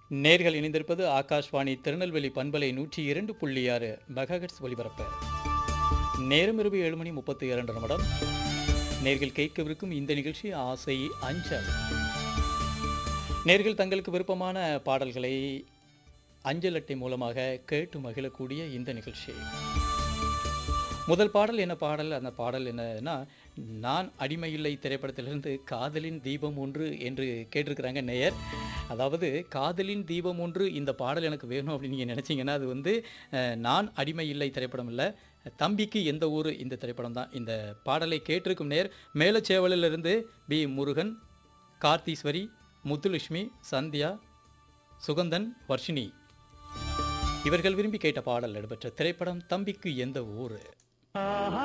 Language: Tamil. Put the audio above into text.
நேர்கள் இணைந்திருப்பது ஆகாஷ்வாணி திருநெல்வேலி பண்பலை நூற்றி இரண்டு புள்ளி ஆறு மெகாஹெட்ஸ் ஒலிபரப்பு நேரம் இரவு ஏழு மணி முப்பத்தி இரண்டு நிமிடம் நேர்கள் கேட்கவிருக்கும் இந்த நிகழ்ச்சி ஆசை அஞ்சல் நேர்கள் தங்களுக்கு விருப்பமான பாடல்களை அஞ்சல் அட்டை மூலமாக கேட்டு மகிழக்கூடிய இந்த நிகழ்ச்சி முதல் பாடல் என்ன பாடல் அந்த பாடல் என்னன்னா நான் அடிமையில்லை திரைப்படத்திலிருந்து காதலின் தீபம் ஒன்று என்று கேட்டிருக்கிறாங்க நேயர் அதாவது காதலின் தீபம் ஒன்று இந்த பாடல் எனக்கு வேணும் அப்படின்னு நீங்கள் நினச்சிங்கன்னா அது வந்து அஹ், நான் அடிமை இல்லை திரைப்படம் இல்லை தம்பிக்கு எந்த ஊர் இந்த திரைப்படம் தான் இந்த பாடலை கேட்டிருக்கும் நேர் மேலச்சேவலிலிருந்து பி முருகன் கார்த்தீஸ்வரி முத்துலட்சுமி சந்தியா சுகந்தன் வர்ஷினி இவர்கள் விரும்பி கேட்ட பாடல் இடம்பெற்ற திரைப்படம் தம்பிக்கு எந்த ஊர்